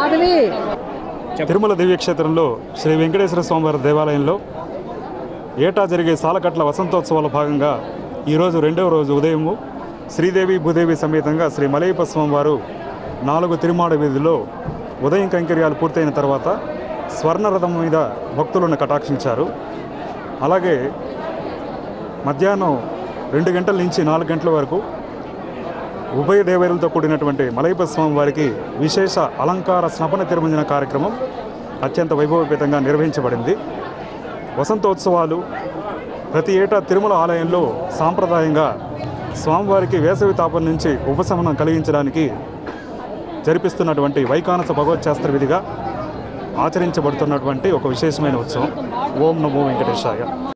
మాధవి తిరుమల దివ్యక్షేత్రంలో శ్రీ వెంకటేశ్వర స్వామివారి దేవాలయంలో ఏటా జరిగే సాలకట్ల వసంతోత్సవాల భాగంగా ఈరోజు రెండవ రోజు ఉదయము శ్రీదేవి భూదేవి సమేతంగా శ్రీ మలయప్ప స్వామివారు నాలుగు తిరుమాడ వీధిలో ఉదయం కైంకర్యాలు పూర్తయిన తర్వాత స్వర్ణరథం మీద భక్తులను కటాక్షించారు అలాగే మధ్యాహ్నం రెండు గంటల నుంచి నాలుగు గంటల వరకు ఉభయ దేవేరులతో కూడినటువంటి మలయప్ప స్వామి వారికి విశేష అలంకార స్నపన తిరుమంజన కార్యక్రమం అత్యంత వైభవపేతంగా నిర్వహించబడింది వసంతోత్సవాలు ప్రతి ఏటా తిరుమల ఆలయంలో సాంప్రదాయంగా స్వామివారికి వేసవి తాపం నుంచి ఉపశమనం కలిగించడానికి జరిపిస్తున్నటువంటి వైకానస భగవత్శాస్త్ర విధిగా ఆచరించబడుతున్నటువంటి ఒక విశేషమైన ఉత్సవం ఓం నమో వెంకటేశాయ